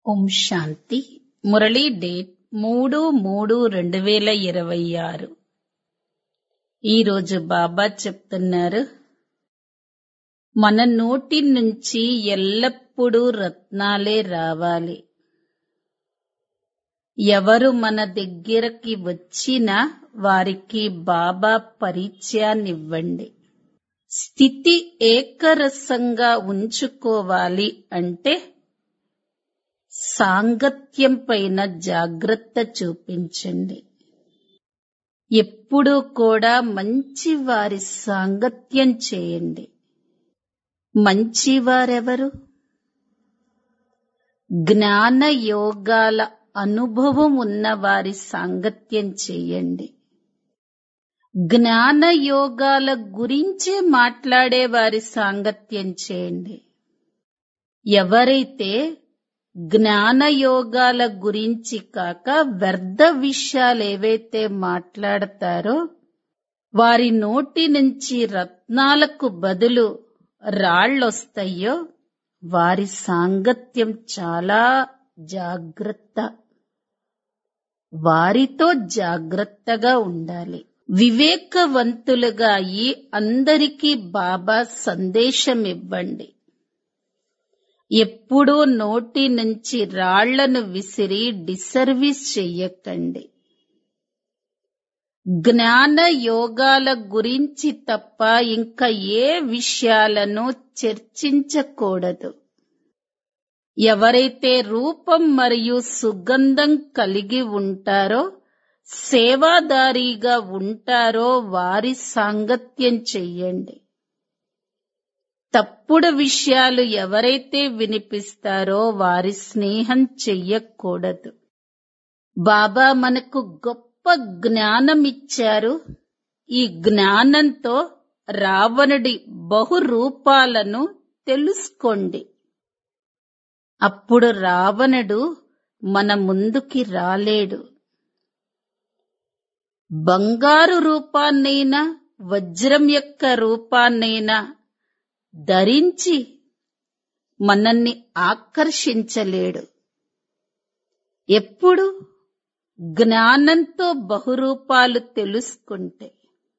ఓం శాంతి Murali date మూడు మూడు రెండు వేల ఇరవై ఆరు ఈరోజు బాబా చెప్తున్నారు మన నోటి నుంచి ఎల్లప్పుడూ రత్నాలే రావాలి ఎవరు మన దగ్గరకి వచ్చినా వారికి బాబా పరిచయాన్నివ్వండి స్థితి ఏకరసంగా ఉంచుకోవాలి అంటే సాంగత్యం పైన జాగ్రత్త చూపించండి ఎప్పుడూ కూడా మంచి వారి సాంగత్యం చేయండి మంచివారెవరు జ్ఞాన యోగాల అనుభవం ఉన్న వారి సాంగత్యం చేయండి జ్ఞాన యోగాల గురించే మాట్లాడే వారి సాంగత్యం చేయండి ఎవరైతే జ్ఞాన యోగాల గురించి కాక వ్యర్థ విషయాలు ఏవైతే మాట్లాడతారో వారి నోటి నుంచి రత్నాలకు బదులు రాళ్ళొస్తాయో వారి సాంగత్యం చాలా జాగ్రత్త వారితో జాగ్రత్తగా ఉండాలి వివేకవంతులుగా అయి అందరికీ బాబా సందేశం ఇవ్వండి ఎప్పుడూ నోటి నుంచి రాళ్లను విసిరి డిసర్వీస్ చెయ్యకండి జ్ఞాన యోగాల గురించి తప్ప ఇంకా ఏ విషయాలను చర్చించకూడదు ఎవరైతే రూపం మరియు సుగంధం కలిగి ఉంటారో సేవాదారీగా ఉంటారో వారి సాంగత్యం చెయ్యండి తప్పుడు విషయాలు ఎవరైతే వినిపిస్తారో వారి స్నేహం చెయ్యకూడదు బాబా మనకు గొప్ప జ్ఞానం ఇచ్చారు ఈ జ్ఞానంతో రావణుడి బహురూపాలను తెలుసుకోండి అప్పుడు రావణుడు మన ముందుకి రాలేడు బంగారు రూపాన్నైనా వజ్రం యొక్క రూపాన్నైనా ధరించి మనల్ని ఆకర్షించలేడు ఎప్పుడు జ్ఞానంతో బహురూపాలు తెలుసుకుంటే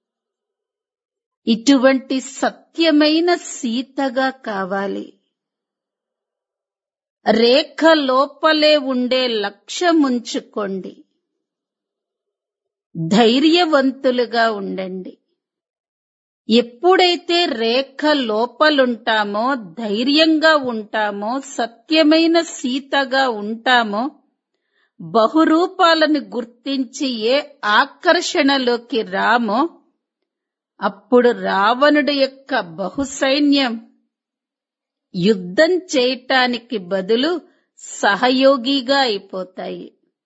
ఇటువంటి సత్యమైన సీతగా కావాలి రేఖ లోపలే ఉండే లక్ష్యముంచుకోండి ధైర్యవంతులుగా ఉండండి ఎప్పుడైతే రేఖ లోపలుంటామో ధైర్యంగా ఉంటామో సత్యమైన సీతగా ఉంటామో బహురూపాలను గుర్తించి ఏ ఆకర్షణలోకి రామో అప్పుడు రావణుడి యొక్క బహుసైన్యం యుద్ధం చేయటానికి బదులు సహయోగిగా అయిపోతాయి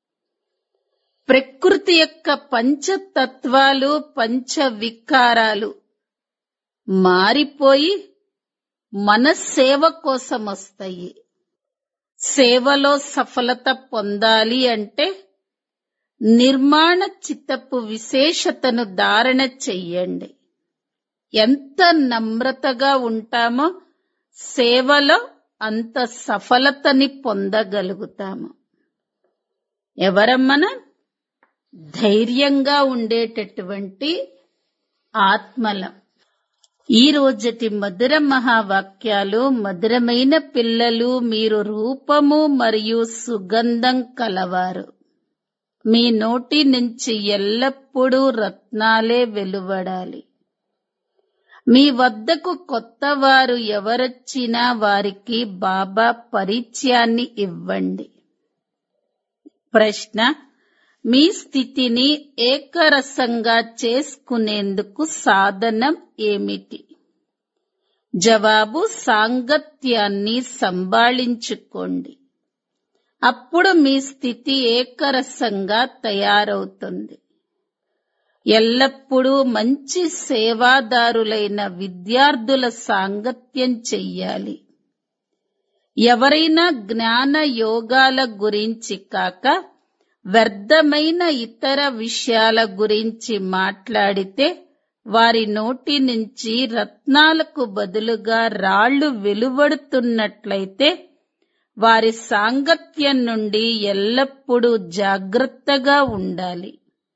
ప్రకృతి యొక్క పంచతత్వాలు పంచ వికారాలు మారిపోయి మన సేవ కోసం వస్తాయి సేవలో సఫలత పొందాలి అంటే నిర్మాణ చిత్తపు విశేషతను ధారణ చెయ్యండి ఎంత నమ్రతగా ఉంటామో సేవలో అంత సఫలతని పొందగలుగుతాము ఎవరమ్మన ధైర్యంగా ఉండేటటువంటి ఆత్మలం ఈ రోజటి మధుర మహావాక్యాలు మధురమైన పిల్లలు మీరు రూపము మరియు సుగంధం కలవారు మీ నోటి నుంచి ఎల్లప్పుడూ రత్నాలే వెలువడాలి మీ వద్దకు కొత్త వారు ఎవరొచ్చినా వారికి బాబా పరిచయాన్ని ఇవ్వండి ప్రశ్న మీ స్థితిని ఏకరసంగా చేసుకునేందుకు సాధనం ఏమిటి జవాబు సాంగత్యాన్ని సంభాళించుకోండి అప్పుడు మీ స్థితి ఏకరసంగా తయారవుతుంది ఎల్లప్పుడూ మంచి సేవాదారులైన విద్యార్థుల సాంగత్యం చెయ్యాలి ఎవరైనా జ్ఞాన యోగాల గురించి కాక వ్యర్థమైన ఇతర విషయాల గురించి మాట్లాడితే వారి నోటి నుంచి రత్నాలకు బదులుగా రాళ్లు వెలువడుతున్నట్లయితే వారి సాంగత్యం నుండి ఎల్లప్పుడూ జాగ్రత్తగా ఉండాలి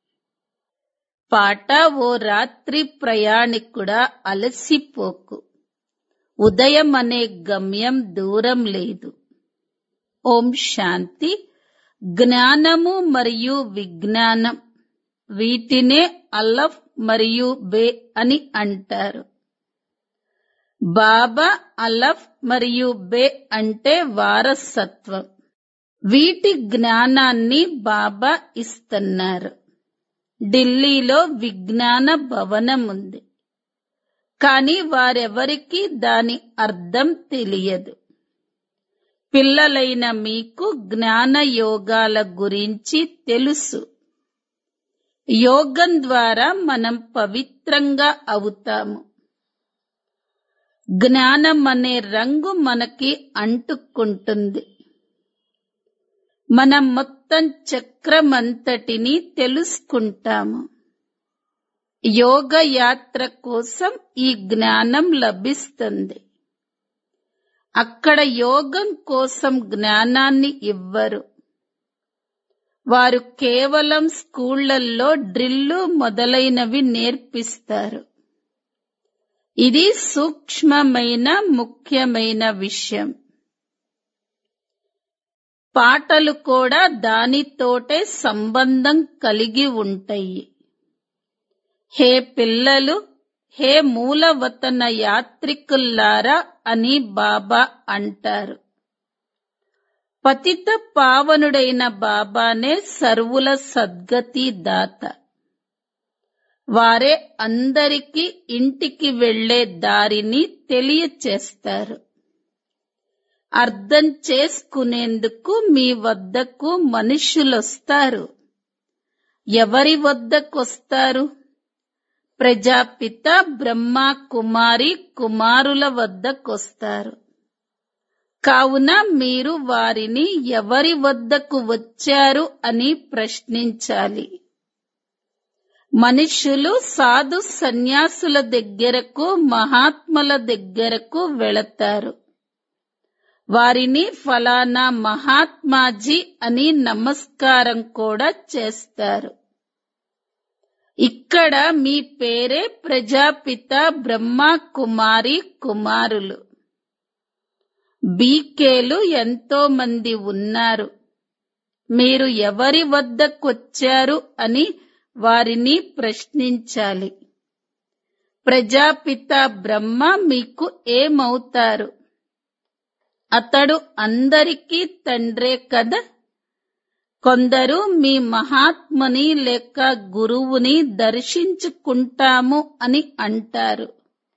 పాట ఓ రాత్రి ప్రయాణికుడా అలసిపోకు ఉదయం అనే గమ్యం దూరం లేదు ఓం శాంతి జ్ఞానము మరియు విజ్ఞానం వీటినే అలఫ్ మరియు బే అని అంటారు బాబా అలఫ్ మరియు బే అంటే వారసత్వం వీటి జ్ఞానాన్ని బాబా ఇస్తున్నారు ఢిల్లీలో విజ్ఞాన భవనం ఉంది కానీ వారెవరికీ దాని అర్థం తెలియదు పిల్లలైన మీకు జ్ఞాన యోగాల గురించి తెలుసు యోగం ద్వారా మనం పవిత్రంగా అవుతాము జ్ఞానం అనే రంగు మనకి అంటుకుంటుంది మనం మొత్తం చక్రమంతటిని తెలుసుకుంటాము యోగ యాత్ర కోసం ఈ జ్ఞానం లభిస్తుంది అక్కడ యోగం కోసం జ్ఞానాన్ని ఇవ్వరు వారు కేవలం స్కూళ్లలో డ్రిల్లు మొదలైనవి నేర్పిస్తారు ఇది సూక్ష్మమైన ముఖ్యమైన విషయం పాటలు కూడా దానితోటే సంబంధం కలిగి ఉంటాయి హే పిల్లలు హే మూలవతన యాత్రికుల్లారా అని బాబా అంటారు పతిత పావనుడైన బాబానే సర్వుల సద్గతి దాత వారే అందరికీ ఇంటికి వెళ్లే దారిని తెలియచేస్తారు అర్థం చేసుకునేందుకు మీ వద్దకు మనుషులొస్తారు ఎవరి వద్దకొస్తారు ప్రజాపిత బ్రహ్మ కుమారి కుమారుల వద్దకొస్తారు కావున మీరు వారిని ఎవరి వద్దకు వచ్చారు అని ప్రశ్నించాలి మనుషులు సాధు సన్యాసుల దగ్గరకు మహాత్ముల దగ్గరకు వెళతారు వారిని ఫలానా మహాత్మాజీ అని నమస్కారం కూడా చేస్తారు ఇక్కడ మీ పేరే ప్రజాపిత బ్రహ్మ కుమారి కుమారులు బీకేలు ఎంతో మంది ఉన్నారు మీరు ఎవరి వద్దకొచ్చారు అని వారిని ప్రశ్నించాలి ప్రజాపిత బ్రహ్మ మీకు ఏమవుతారు అతడు అందరికీ తండ్రే కదా కొందరు మీ మహాత్ముని లేక గురువుని దర్శించుకుంటాము అని అంటారు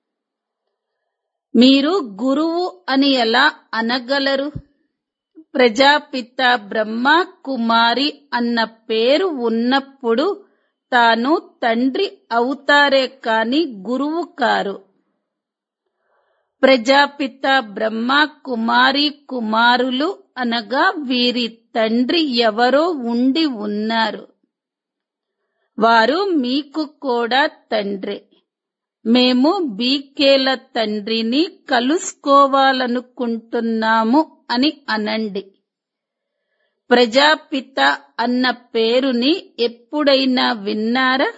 మీరు గురువు అని ఎలా అనగలరు ప్రజాపిత బ్రహ్మ కుమారి అన్న పేరు ఉన్నప్పుడు తాను తండ్రి అవుతారే కాని గురువు కారు ప్రజాపిత బ్రహ్మ కుమారి కుమారులు అనగా వీరి తండ్రి ఎవరో ఉండి ఉన్నారు వారు మీకు కూడా తండ్రే మేము బీకేల తండ్రిని కలుసుకోవాలనుకుంటున్నాము అని అనండి ప్రజాపిత అన్న పేరుని ఎప్పుడైనా విన్నారా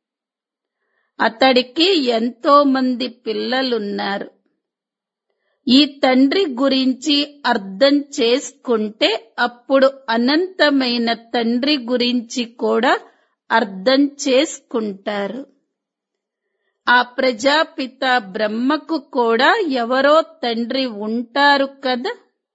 అతడికి ఎంతో మంది పిల్లలున్నారు ఈ తండ్రి గురించి అర్థం చేసుకుంటే అప్పుడు అనంతమైన తండ్రి గురించి కూడా అర్థం చేసుకుంటారు ఆ ప్రజాపిత బ్రహ్మకు కూడా ఎవరో తండ్రి ఉంటారు కదా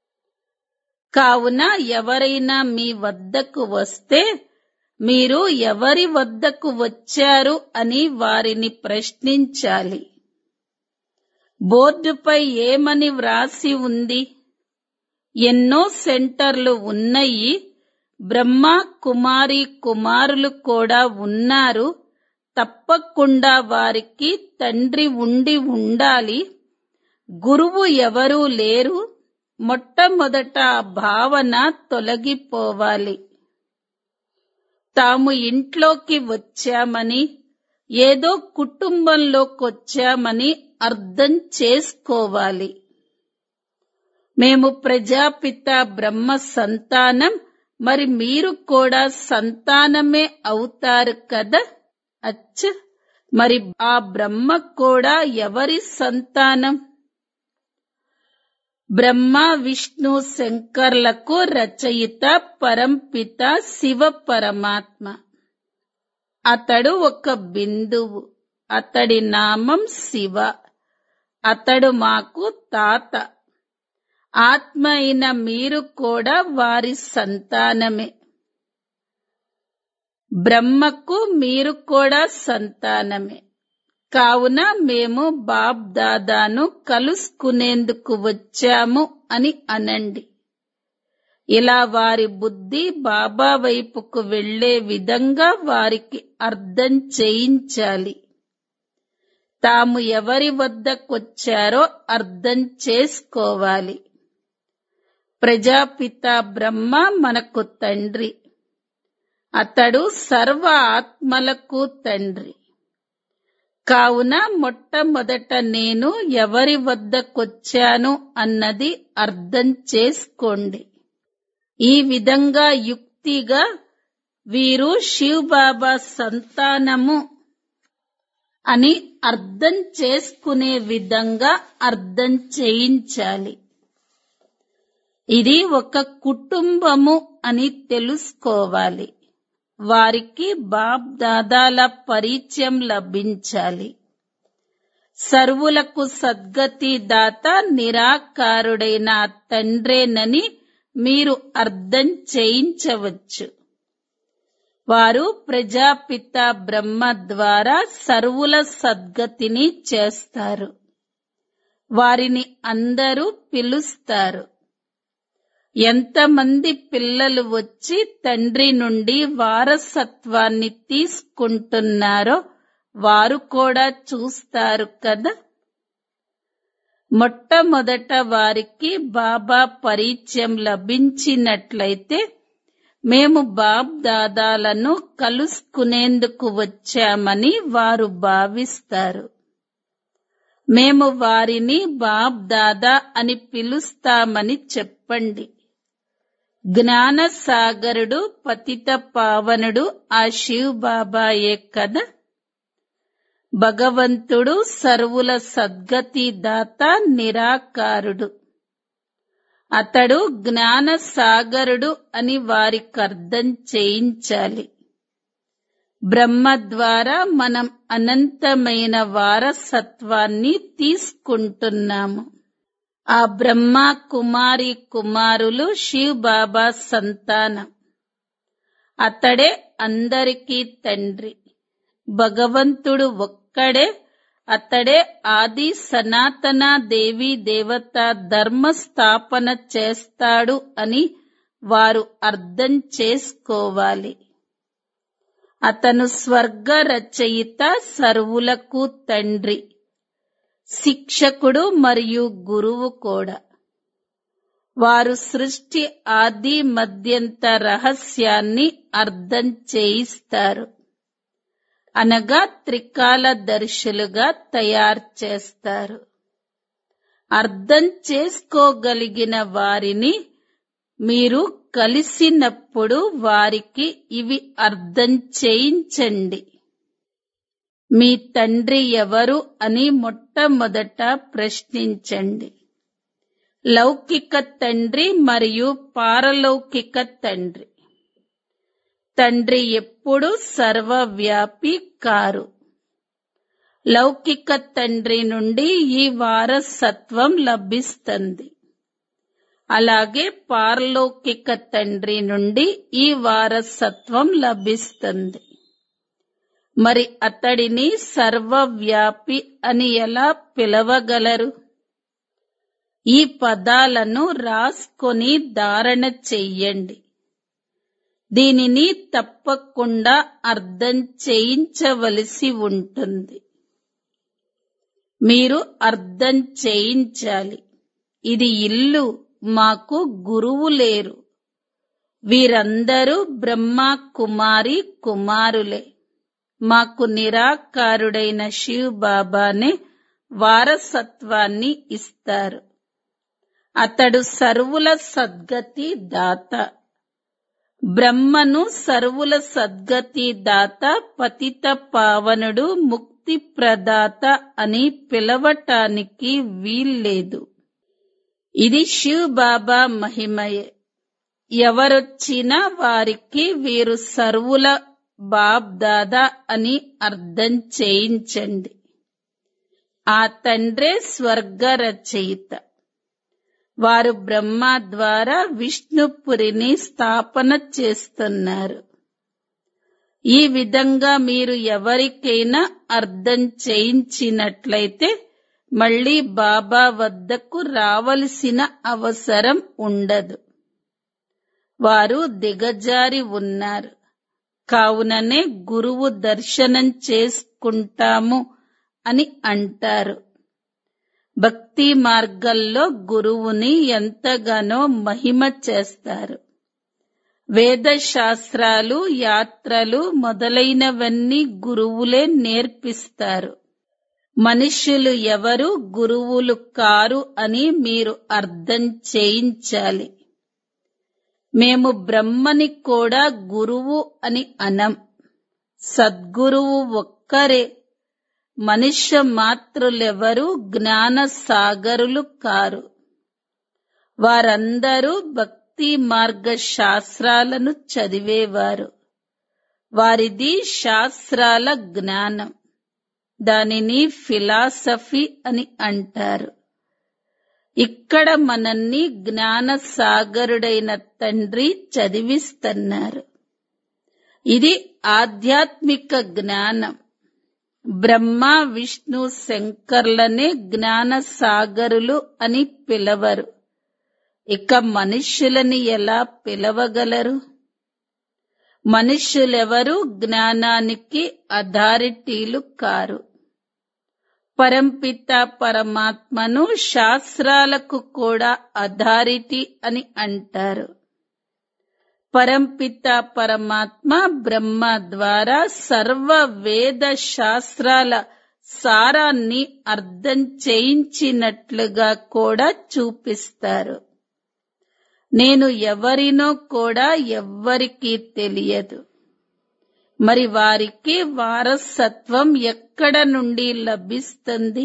కావున ఎవరైనా మీ వద్దకు వస్తే మీరు ఎవరి వద్దకు వచ్చారు అని వారిని ప్రశ్నించాలి బోర్డుపై ఏమని వ్రాసి ఉంది ఎన్నో సెంటర్లు ఉన్నాయి బ్రహ్మ కుమారి కుమారులు కూడా ఉన్నారు తప్పకుండా వారికి తండ్రి ఉండి ఉండాలి గురువు ఎవరూ లేరు మొట్టమొదట ఆ భావన తొలగిపోవాలి తాము ఇంట్లోకి వచ్చామని ఏదో కుటుంబంలోకొచ్చామని అర్థం చేసుకోవాలి మేము ప్రజాపిత బ్రహ్మ సంతానం మరి మీరు కూడా సంతానమే అవుతారు కదా అచ్చ మరి ఆ బ్రహ్మ కూడా ఎవరి సంతానం బ్రహ్మ విష్ణు శంకర్లకు రచయిత పరంపిత శివ పరమాత్మ అతడు ఒక బిందువు అతడి నామం శివ అతడు మాకు తాత ఆత్మ అయిన మీరు కూడా వారి సంతానమే బ్రహ్మకు మీరు కూడా సంతానమే కావున మేము బాబ్ దాదాను కలుసుకునేందుకు వచ్చాము అని అనండి ఇలా వారి బుద్ధి బాబా వైపుకు వెళ్లే విధంగా వారికి అర్థం చేయించాలి తాము ఎవరి వద్దకొచ్చారో అర్థం చేసుకోవాలి ప్రజాపిత బ్రహ్మ మనకు తండ్రి అతడు సర్వ ఆత్మలకు తండ్రి కావున మొట్టమొదట నేను ఎవరి వద్దకొచ్చాను అన్నది అర్థం చేసుకోండి ఈ విధంగా యుక్తిగా వీరు శివబాబా సంతానము అని అర్థం చేసుకునే విధంగా అర్థం చేయించాలి ఇది ఒక కుటుంబము అని తెలుసుకోవాలి వారికి బాబ్ దాదాల పరిచయం లభించాలి సర్వులకు సద్గతి దాత నిరాకారుడైన ఆ తండ్రేనని మీరు అర్థం చేయించవచ్చు వారు ప్రజాపిత బ్రహ్మ ద్వారా సర్వుల సద్గతిని చేస్తారు వారిని అందరూ పిలుస్తారు ఎంతమంది పిల్లలు వచ్చి తండ్రి నుండి వారసత్వాన్ని తీసుకుంటున్నారో వారు కూడా చూస్తారు కదా మొట్టమొదట వారికి బాబా పరిచయం లభించినట్లయితే మేము బాబ్ దాదాలను కలుసుకునేందుకు వచ్చామని వారు భావిస్తారు మేము వారిని బాబ్ దాదా అని పిలుస్తామని చెప్పండి జ్ఞాన సాగరుడు పతిత పావనుడు ఆ శివ్ బాబాయే కదా భగవంతుడు సర్వుల సద్గతి దాత నిరాకారుడు అతడు జ్ఞాన సాగరుడు అని వారికి అర్థం చేయించాలి బ్రహ్మ ద్వారా మనం అనంతమైన వారసత్వాన్ని తీసుకుంటున్నాము ఆ బ్రహ్మ కుమారి కుమారులు శివ్ బాబా సంతానం అతడే అందరికీ తండ్రి భగవంతుడు ఒక్కడే అతడే ఆది సనాతన దేవి దేవత ధర్మ స్థాపన చేస్తాడు అని వారు అర్థం చేసుకోవాలి అతను స్వర్గ రచయిత సర్వులకు తండ్రి శిక్షకుడు మరియు గురువు కూడా వారు సృష్టి ఆది మధ్యంత రహస్యాన్ని అర్థం చేయిస్తారు అనగా త్రికాల దర్శులుగా తయారు చేస్తారు అర్థం చేసుకోగలిగిన వారిని మీరు కలిసినప్పుడు వారికి ఇవి అర్థం చేయించండి మీ తండ్రి ఎవరు అని మొట్టమొదట ప్రశ్నించండి లౌకిక తండ్రి మరియు పారలౌకిక తండ్రి తండ్రి ఎప్పుడు సర్వవ్యాపి కారు లౌకిక తండ్రి నుండి ఈ వారసత్వం లభిస్తుంది అలాగే పారలౌకిక తండ్రి నుండి ఈ వారసత్వం లభిస్తుంది మరి అతడిని సర్వవ్యాపి అని ఎలా పిలవగలరు ఈ పదాలను రాసుకొని ధారణ చెయ్యండి దీనిని తప్పకుండా అర్థం చేయించవలసి ఉంటుంది మీరు అర్థం చేయించాలి ఇది ఇల్లు మాకు గురువు లేరు వీరందరూ బ్రహ్మ కుమారి కుమారులే మాకు నిరాకారుడైన శివ్ బాబానే వారసత్వాన్ని ఇస్తారు అతడు సర్వుల సద్గతి దాత బ్రహ్మను సర్వుల సద్గతి దాత పతిత పావనుడు ముక్తి ప్రదాత అని పిలవటానికి వీల్లేదు ఇది శివ్ బాబా మహిమయే ఎవరొచ్చినా వారికి వీరు సర్వుల బాబ్ దాదా అని అర్థం చేయించండి ఆ తండ్రే స్వర్గ రచయిత వారు బ్రహ్మ ద్వారా విష్ణుపురిని స్థాపన చేస్తున్నారు ఈ విధంగా మీరు ఎవరికైనా అర్థం చేయించినట్లయితే మళ్ళీ బాబా వద్దకు రావలసిన అవసరం ఉండదు వారు దిగజారి ఉన్నారు కావుననే గురువు దర్శనం చేసుకుంటాము అని అంటారు భక్తి మార్గంలో గురువుని ఎంతగానో మహిమ చేస్తారు వేద శాస్త్రాలు యాత్రలు మొదలైనవన్నీ గురువులే నేర్పిస్తారు మనుష్యులు ఎవరు గురువులు కారు అని మీరు అర్థం చేయించాలి మేము బ్రహ్మని కూడా గురువు అని అనం సద్గురువు ఒక్కరే మనుష్య మాత్రులెవరూ జ్ఞాన సాగరులు కారు వారందరూ భక్తి మార్గ శాస్త్రాలను చదివేవారు వారిది శాస్త్రాల జ్ఞానం దానిని ఫిలాసఫీ అని అంటారు ఇక్కడ మనల్ని జ్ఞాన సాగరుడైన తండ్రి చదివిస్తున్నారు ఇది ఆధ్యాత్మిక జ్ఞానం బ్రహ్మ విష్ణు శంకర్లనే జ్ఞాన సాగరులు అని పిలవరు ఇక మనుష్యులని ఎలా పిలవగలరు మనుష్యులెవరూ జ్ఞానానికి అథారిటీలు కారు పరంపిత పరమాత్మను శాస్త్రాలకు కూడా అథారిటీ అని అంటారు పరంపిత పరమాత్మ బ్రహ్మ ద్వారా సర్వ వేద శాస్త్రాల సారాన్ని అర్థం చేయించినట్లుగా కూడా చూపిస్తారు నేను ఎవరినో కూడా ఎవ్వరికీ తెలియదు మరి వారికి వారసత్వం ఎక్కడ నుండి లభిస్తుంది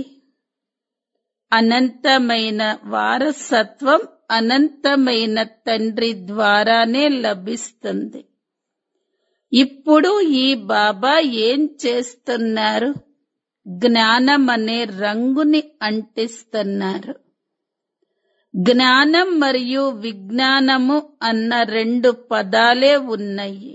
అనంతమైన వారసత్వం అనంతమైన తండ్రి ద్వారానే లభిస్తుంది ఇప్పుడు ఈ బాబా ఏం చేస్తున్నారు జ్ఞానం అనే రంగుని అంటిస్తున్నారు జ్ఞానం మరియు విజ్ఞానము అన్న రెండు పదాలే ఉన్నాయి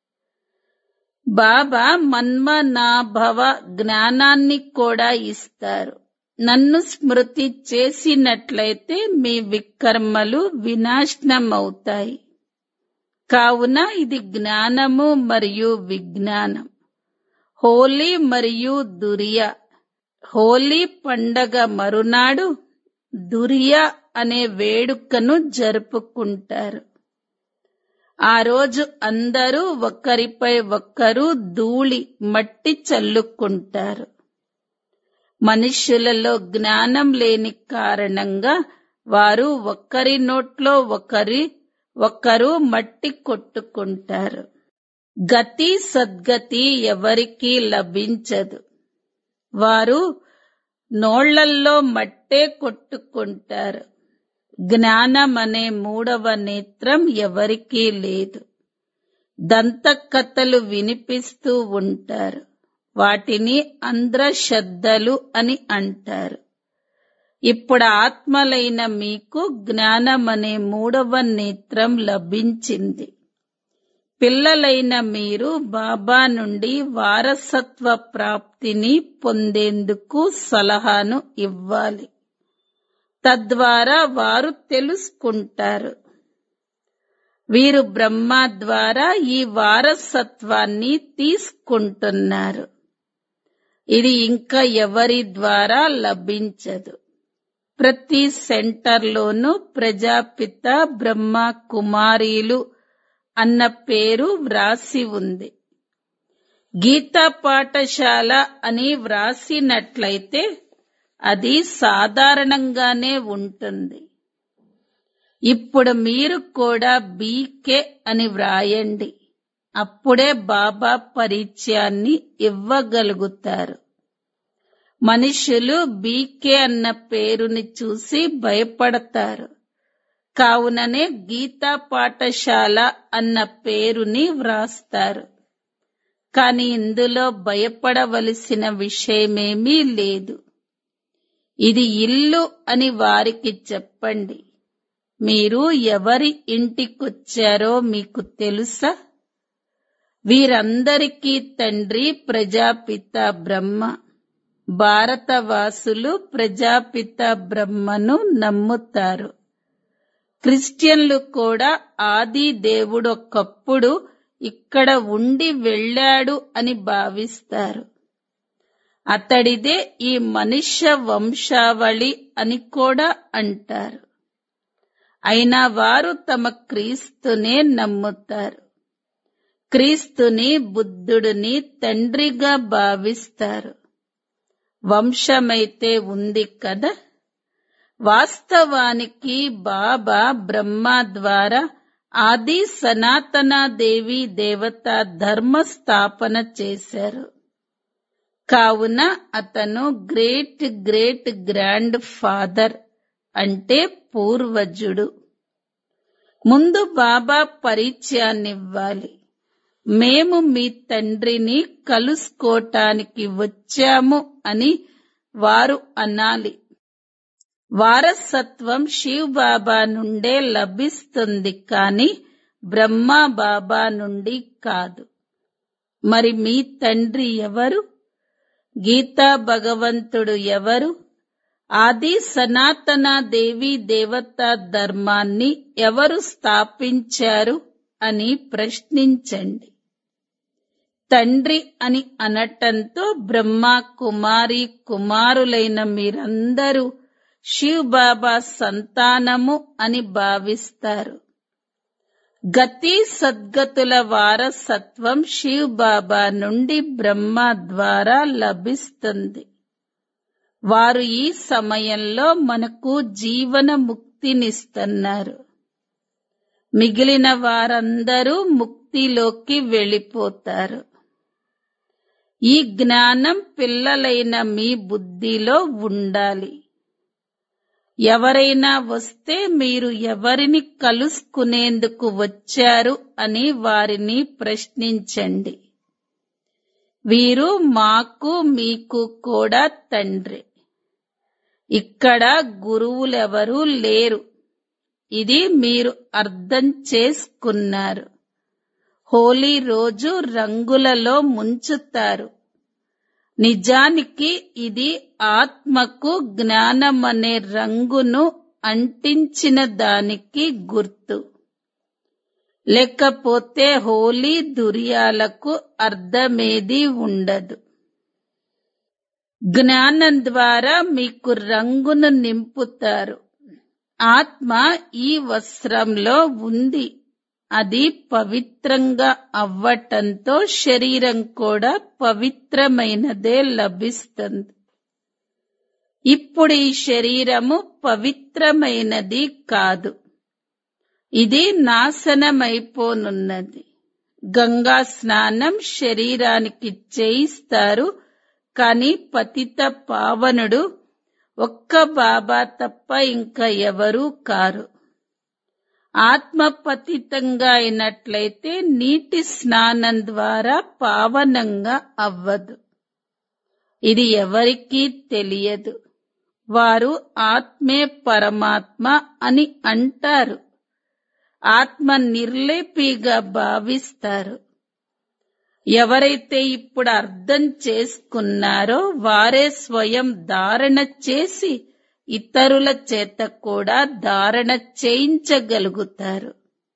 బాబా మన్మనాభవ జ్ఞానాన్ని కూడా ఇస్తారు నన్ను స్మృతి చేసినట్లయితే మీ వికర్మలు వినాశనమవుతాయి కావున ఇది జ్ఞానము మరియు విజ్ఞానం హోలీ మరియు దురియా హోలీ పండగ మరునాడు దురియా అనే వేడుకను జరుపుకుంటారు ఆ రోజు అందరూ ఒకరిపై ఒక్కరు ధూళి మట్టి చల్లుకుంటారు మనుష్యులలో జ్ఞానం లేని కారణంగా వారు ఒకరి నోట్లో ఒకరి ఒకరు మట్టి కొట్టుకుంటారు గతి సద్గతి ఎవరికీ లభించదు వారు నోళ్లల్లో మట్టే కొట్టుకుంటారు జ్ఞానం అనే మూడవ నేత్రం ఎవరికీ లేదు దంతకథలు వినిపిస్తూ ఉంటారు వాటిని అంధ్రశ్రద్ధలు అని అంటారు ఇప్పుడు ఆత్మలైన మీకు జ్ఞానం అనే మూడవ నేత్రం లభించింది పిల్లలైన మీరు బాబా నుండి వారసత్వ ప్రాప్తిని పొందేందుకు సలహాను ఇవ్వాలి తద్వారా వారు తెలుసుకుంటారు వీరు బ్రహ్మ ద్వారా ఈ వారసత్వాన్ని తీసుకుంటున్నారు ఇది ఇంకా ఎవరి ద్వారా లభించదు ప్రతి సెంటర్లోనూ ప్రజాపిత బ్రహ్మ కుమారీలు అన్న పేరు వ్రాసి ఉంది గీతా పాఠశాల అని వ్రాసినట్లయితే అది సాధారణంగానే ఉంటుంది ఇప్పుడు మీరు కూడా బీకే అని వ్రాయండి అప్పుడే బాబా పరిచయాన్ని ఇవ్వగలుగుతారు మనుషులు బీకే అన్న పేరుని చూసి భయపడతారు కావుననే గీతా పాఠశాల అన్న పేరుని వ్రాస్తారు కాని ఇందులో భయపడవలసిన విషయమేమీ లేదు ఇది ఇల్లు అని వారికి చెప్పండి మీరు ఎవరి ఇంటికొచ్చారో మీకు తెలుసా వీరందరికీ తండ్రి ప్రజాపిత బ్రహ్మ భారతవాసులు ప్రజాపిత బ్రహ్మను నమ్ముతారు క్రిస్టియన్లు కూడా ఆది దేవుడు ఒకప్పుడు ఇక్కడ ఉండి వెళ్ళాడు అని భావిస్తారు అతడిదే ఈ మనుష్య వంశావళి అని కూడా అంటారు అయినా వారు తమ క్రీస్తునే నమ్ముతారు క్రీస్తుని బుద్ధుడిని తండ్రిగా భావిస్తారు వంశమైతే ఉంది కదా వాస్తవానికి బాబా బ్రహ్మ ద్వారా ఆది సనాతన దేవి దేవత ధర్మ స్థాపన చేశారు కావున అతను గ్రేట్ గ్రేట్ గ్రాండ్ ఫాదర్ అంటే పూర్వజుడు ముందు బాబా పరిచయాన్నివ్వాలి మేము మీ తండ్రిని కలుసుకోటానికి వచ్చాము అని వారు అనాలి వారసత్వం శివ్ బాబా నుండే లభిస్తుంది కాని బ్రహ్మ బాబా నుండి కాదు మరి మీ తండ్రి ఎవరు గీతా భగవంతుడు ఎవరు ఆది సనాతన దేవి దేవత ధర్మాన్ని ఎవరు స్థాపించారు అని ప్రశ్నించండి తండ్రి అని అనటంతో బ్రహ్మ కుమారి కుమారులైన మీరందరూ శివ్ బాబా సంతానము అని భావిస్తారు గతి సద్గతుల వారసత్వం శివ్ బాబా నుండి బ్రహ్మ ద్వారా లభిస్తుంది వారు ఈ సమయంలో మనకు జీవన ముక్తినిస్తున్నారు మిగిలిన వారందరూ ముక్తిలోకి వెళ్ళిపోతారు ఈ జ్ఞానం పిల్లలైన మీ బుద్ధిలో ఉండాలి ఎవరైనా వస్తే మీరు ఎవరిని కలుసుకునేందుకు వచ్చారు అని వారిని ప్రశ్నించండి వీరు మాకు మీకు కూడా తండ్రి ఇక్కడ గురువులెవరూ లేరు ఇది మీరు అర్థం చేసుకున్నారు హోలీ రోజు రంగులలో ముంచుతారు నిజానికి ఇది ఆత్మకు జ్ఞానమనే రంగును అంటించిన దానికి గుర్తు లేకపోతే హోలీ దుర్యాలకు అర్థమేది ఉండదు జ్ఞానం ద్వారా మీకు రంగును నింపుతారు ఆత్మ ఈ వస్త్రంలో ఉంది అది పవిత్రంగా అవ్వటంతో శరీరం కూడా పవిత్రమైనదే లభిస్తుంది ఇప్పుడు ఈ శరీరము పవిత్రమైనది కాదు ఇది నాశనమైపోనున్నది గంగా స్నానం శరీరానికి చేయిస్తారు కాని పతిత పావనుడు ఒక్క బాబా తప్ప ఇంకా ఎవరూ కారు ఆత్మ పతితంగా అయినట్లయితే నీటి స్నానం ద్వారా పావనంగా అవ్వదు ఇది ఎవరికీ తెలియదు వారు ఆత్మే పరమాత్మ అని అంటారు ఆత్మ నిర్లేపిగా భావిస్తారు ఎవరైతే ఇప్పుడు అర్థం చేసుకున్నారో వారే స్వయం ధారణ చేసి ఇతరుల చేత కూడా ధారణ చేయించగలుగుతారు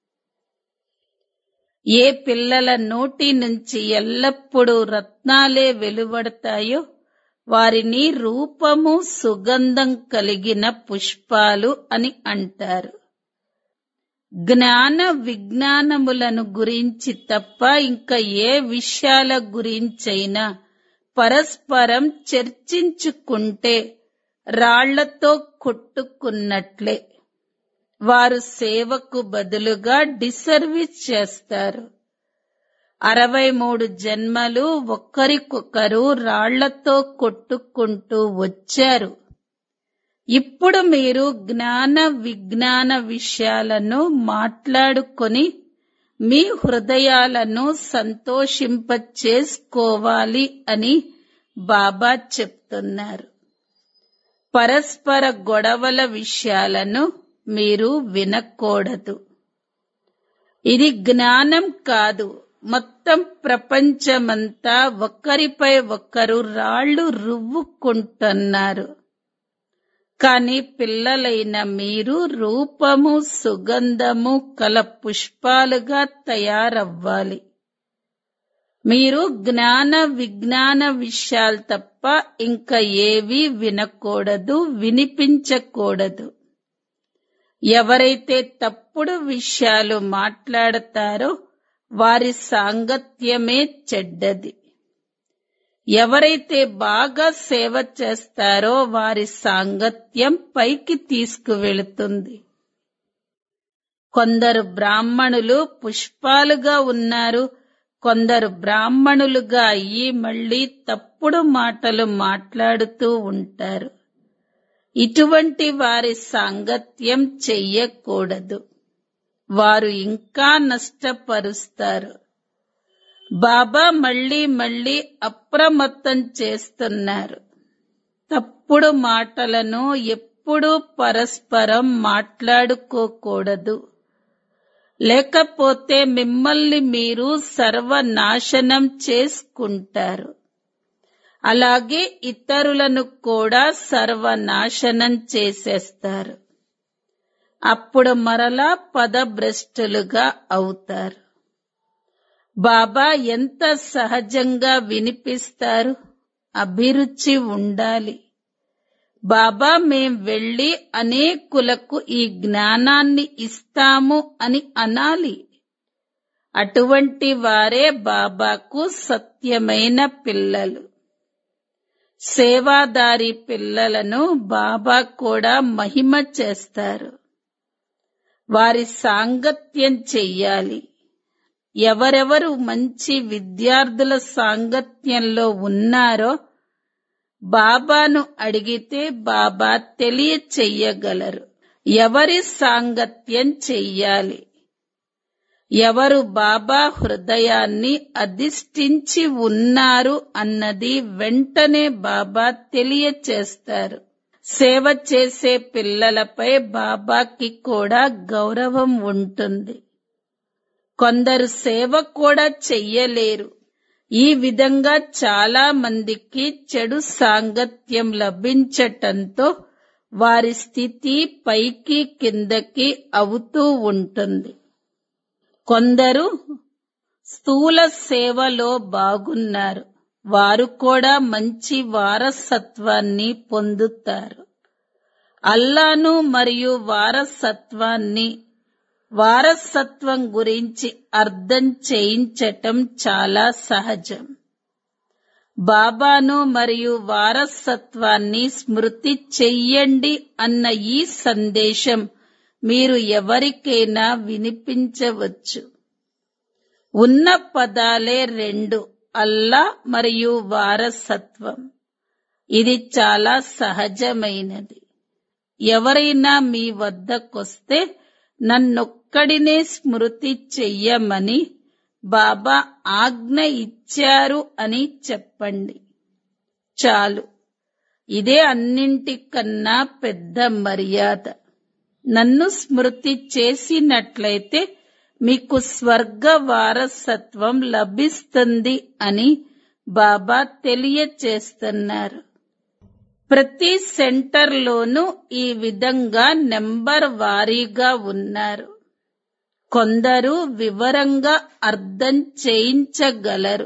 ఏ పిల్లల నోటి నుంచి ఎల్లప్పుడూ రత్నాలే వెలువడతాయో వారిని రూపము సుగంధం కలిగిన పుష్పాలు అని అంటారు జ్ఞాన విజ్ఞానములను గురించి తప్ప ఇంకా ఏ విషయాల గురించైనా పరస్పరం చర్చించుకుంటే రాళ్లతో కొట్టుకున్నట్లే వారు సేవకు బదులుగా డిసర్వీస్ చేస్తారు అరవై మూడు జన్మలు ఒక్కరికొకరు రాళ్లతో కొట్టుకుంటూ వచ్చారు ఇప్పుడు మీరు జ్ఞాన విజ్ఞాన విషయాలను మాట్లాడుకొని మీ హృదయాలను సంతోషింపచేసుకోవాలి అని బాబా చెప్తున్నారు పరస్పర గొడవల విషయాలను మీరు వినకూడదు ఇది జ్ఞానం కాదు మొత్తం ప్రపంచమంతా ఒకరిపై ఒకరు రాళ్లు రువ్వుకుంటున్నారు కాని పిల్లలైన మీరు రూపము సుగంధము కల పుష్పాలుగా తయారవ్వాలి మీరు జ్ఞాన విజ్ఞాన విషయాలు తప్ప ఇంకా ఏవీ వినకూడదు వినిపించకూడదు ఎవరైతే తప్పుడు విషయాలు మాట్లాడతారో వారి సాంగత్యమే చెడ్డది ఎవరైతే బాగా సేవ చేస్తారో వారి సాంగత్యం పైకి తీసుకువెళుతుంది కొందరు బ్రాహ్మణులు పుష్పాలుగా ఉన్నారు కొందరు బ్రాహ్మణులుగా అయ్యి మళ్ళీ తప్పుడు మాటలు మాట్లాడుతూ ఉంటారు ఇటువంటి వారి సాంగత్యం చెయ్యకూడదు వారు ఇంకా నష్టపరుస్తారు బాబా మళ్ళీ మళ్ళీ అప్రమత్తం చేస్తున్నారు తప్పుడు మాటలను ఎప్పుడూ పరస్పరం మాట్లాడుకోకూడదు లేకపోతే మిమ్మల్ని మీరు సర్వనాశనం చేసుకుంటారు అలాగే ఇతరులను కూడా సర్వనాశనం చేసేస్తారు అప్పుడు మరలా పదభ్రష్టులుగా అవుతారు బాబా ఎంత సహజంగా వినిపిస్తారు అభిరుచి ఉండాలి బాబా మేం వెళ్ళి అనేకులకు ఈ జ్ఞానాన్ని ఇస్తాము అని అనాలి అటువంటి వారే బాబాకు సత్యమైన పిల్లలు సేవాదారి పిల్లలను బాబా కూడా మహిమ చేస్తారు వారి సాంగత్యం చెయ్యాలి ఎవరెవరు మంచి విద్యార్థుల సాంగత్యంలో ఉన్నారో బాబాను అడిగితే బాబా తెలియచెయ్యగలరు ఎవరి సాంగత్యం చెయ్యాలి ఎవరు బాబా హృదయాన్ని అధిష్ఠించి ఉన్నారు అన్నది వెంటనే బాబా తెలియచేస్తారు సేవ చేసే పిల్లలపై బాబాకి కూడా గౌరవం ఉంటుంది కొందరు సేవ కూడా చెయ్యలేరు ఈ విధంగా చాలా మందికి చెడు సాంగత్యం లభించటంతో వారి స్థితి పైకి కిందకి అవుతూ ఉంటుంది కొందరు స్థూల సేవలో బాగున్నారు వారు కూడా మంచి వారసత్వాన్ని పొందుతారు అల్లాను మరియు వారసత్వాన్ని వారసత్వం గురించి అర్థం చేయించటం చాలా సహజం బాబాను మరియు వారసత్వాన్ని స్మృతి చెయ్యండి అన్న ఈ సందేశం మీరు ఎవరికైనా వినిపించవచ్చు ఉన్న పదాలే రెండు అల్లా మరియు వారసత్వం ఇది చాలా సహజమైనది ఎవరైనా మీ వద్దకొస్తే నన్నొక్కడినే స్మృతి చెయ్యమని బాబా ఆజ్ఞ ఇచ్చారు అని చెప్పండి చాలు ఇదే అన్నింటికన్నా పెద్ద మర్యాద నన్ను స్మృతి చేసినట్లయితే మీకు స్వర్గ వారసత్వం లభిస్తుంది అని బాబా తెలియచేస్తున్నారు ప్రతి సెంటర్లోనూ ఈ విధంగా నెంబర్ వారీగా ఉన్నారు కొందరు వివరంగా అర్థం చేయించగలరు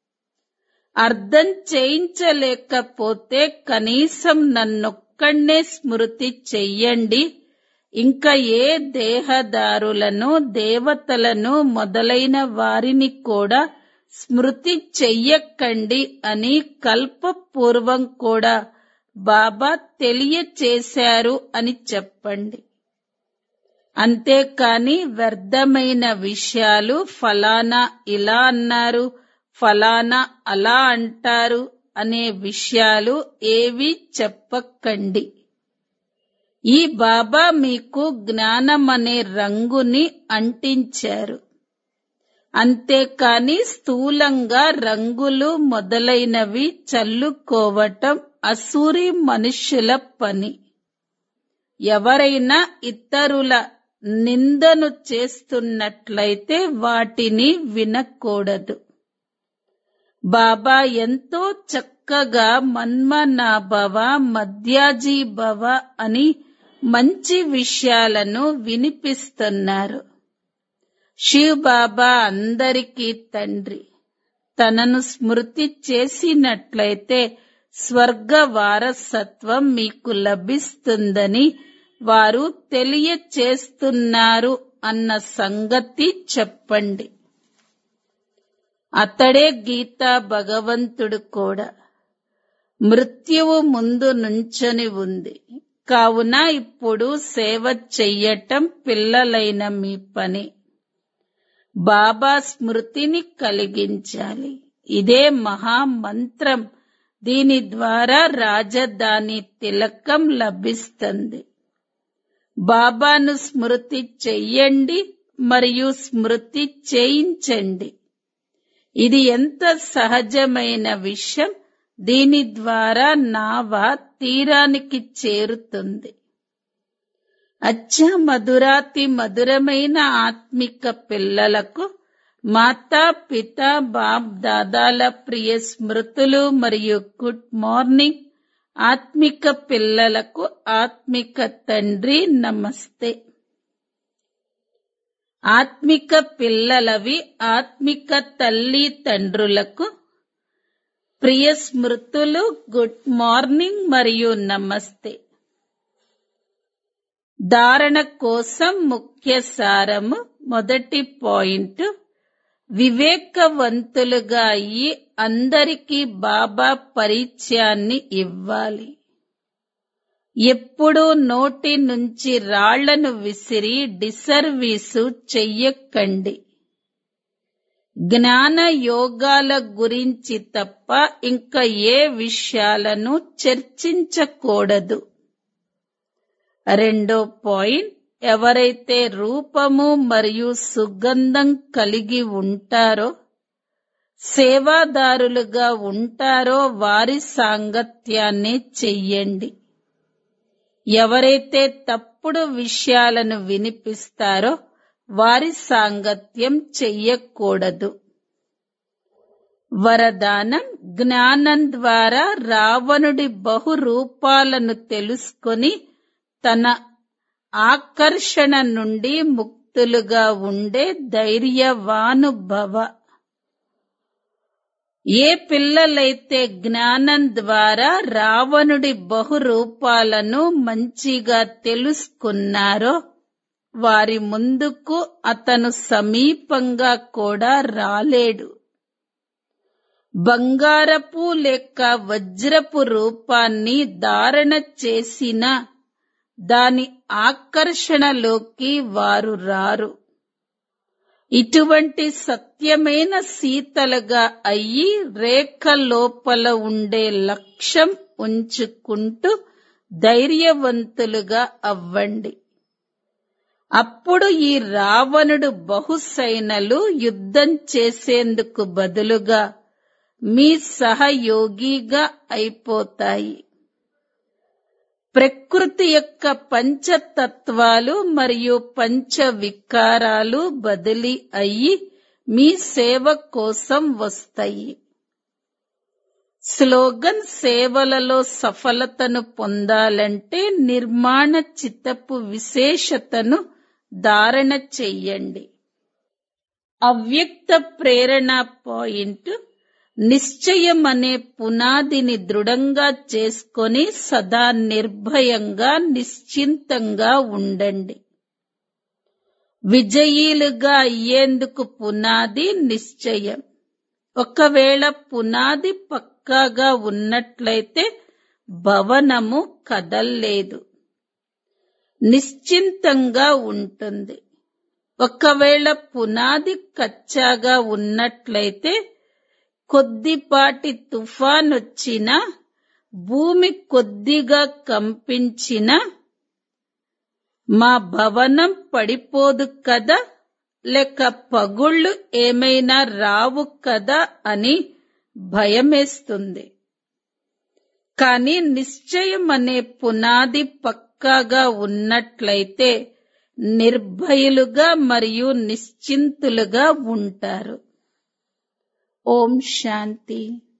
అర్థం చేయించలేకపోతే కనీసం నన్నొక్కడే స్మృతి చెయ్యండి ఇంకా ఏ దేహదారులను దేవతలను మొదలైన వారిని కూడా స్మృతి చెయ్యకండి అని కల్పపూర్వం కూడా బాబా తెలియచేశారు అని చెప్పండి అంతేకాని వ్యర్థమైన విషయాలు ఫలానా ఇలా అన్నారు ఫలానా అలా అంటారు అనే విషయాలు ఏవి చెప్పకండి ఈ బాబా మీకు జ్ఞానం అనే రంగుని అంటించారు అంతేకాని స్థూలంగా రంగులు మొదలైనవి చల్లుకోవటం అసూరి మనుష్యుల పని ఎవరైనా ఇతరుల నిందను చేస్తున్నట్లయితే వాటిని వినకూడదు బాబా ఎంతో చక్కగా మన్మనాభవ మధ్యాజీ భవ అని మంచి విషయాలను వినిపిస్తున్నారు శివ్ బాబా అందరికీ తండ్రి తనను స్మృతి చేసినట్లయితే స్వర్గ వారసత్వం మీకు లభిస్తుందని వారు తెలియచేస్తున్నారు అన్న సంగతి చెప్పండి అతడే గీతా భగవంతుడు కూడా మృత్యువు ముందు నుంచొని ఉంది కావున ఇప్పుడు సేవ చెయ్యటం పిల్లలైన మీ పని బాబా స్మృతిని కలిగించాలి ఇదే మహామంత్రం దీని ద్వారా రాజధాని తిలకం లభిస్తుంది బాబాను స్మృతి చెయ్యండి మరియు స్మృతి చేయించండి ఇది ఎంత సహజమైన విషయం దీని ద్వారా నావ తీరానికి చేరుతుంది అచ్చ మధురాతి మధురమైన ఆత్మిక పిల్లలకు మాతా పిత బాప్ దాదాల ప్రియ స్మృతులు మరియు గుడ్ మార్నింగ్ ఆత్మిక పిల్లలకు ఆత్మిక తండ్రి నమస్తే ఆత్మిక పిల్లలవి ఆత్మిక తల్లి తండ్రులకు ప్రియ స్మృతులు గుడ్ మార్నింగ్ మరియు నమస్తే ధారణ కోసం ముఖ్య సారము మొదటి పాయింట్ వివేకవంతులుగా అయ్యి అందరికీ బాబా పరిచయాన్ని ఇవ్వాలి ఎప్పుడూ నోటి నుంచి రాళ్లను విసిరి డిసర్వీసు చెయ్యకండి జ్ఞాన యోగాల గురించి తప్ప ఇంకా ఏ విషయాలను చర్చించకూడదు రెండో పాయింట్ ఎవరైతే రూపము మరియు సుగంధం కలిగి ఉంటారో సేవాదారులుగా ఉంటారో వారి సాంగత్యాన్ని చెయ్యండి ఎవరైతే తప్పుడు విషయాలను వినిపిస్తారో వారి సాంగత్యం చెయ్యకూడదు వరదానం జ్ఞానం ద్వారా రావణుడి బహురూపాలను తెలుసుకొని తన ఆకర్షణ నుండి ముక్తులుగా ఉండే ధైర్యవానుభవ ఏ పిల్లలైతే జ్ఞానం ద్వారా రావణుడి బహురూపాలను మంచిగా తెలుసుకున్నారో వారి ముందుకు అతను సమీపంగా కూడా రాలేడు బంగారపు లేక వజ్రపు రూపాన్ని ధారణ చేసిన దాని ఆకర్షణలోకి వారు రారు ఇటువంటి సత్యమైన శీతలుగా అయ్యి రేఖ లోపల ఉండే లక్ష్యం ఉంచుకుంటూ ధైర్యవంతులుగా అవ్వండి అప్పుడు ఈ రావణుడు బహుసైనలు యుద్ధం చేసేందుకు బదులుగా మీ సహయోగిగా అయిపోతాయి ప్రకృతి యొక్క పంచతత్వాలు మరియు పంచ వికారాలు బదిలీ అయ్యి మీ సేవ కోసం వస్తాయి స్లోగన్ సేవలలో సఫలతను పొందాలంటే నిర్మాణ చిత్తపు విశేషతను ధారణ చెయ్యండి అవ్యక్త ప్రేరణ పాయింట్ నిశ్చయం అనే పునాదిని దృఢంగా చేసుకొని సదా నిర్భయంగా నిశ్చింతంగా ఉండండి విజయీలుగా అయ్యేందుకు పునాది నిశ్చయం ఒకవేళ పునాది పక్కాగా ఉన్నట్లయితే భవనము కదల్లేదు నిశ్చింతంగా ఉంటుంది ఒకవేళ పునాది కచ్చాగా ఉన్నట్లయితే కొద్దిపాటి తుఫాన్ వచ్చినా భూమి కొద్దిగా కంపించినా మా భవనం పడిపోదు కదా లేక పగుళ్ళు ఏమైనా రావు కదా అని భయమేస్తుంది కానీ నిశ్చయం అనే పునాది పక్కాగా ఉన్నట్లయితే నిర్భయులుగా మరియు నిశ్చింతులుగా ఉంటారు ఓం శాంతి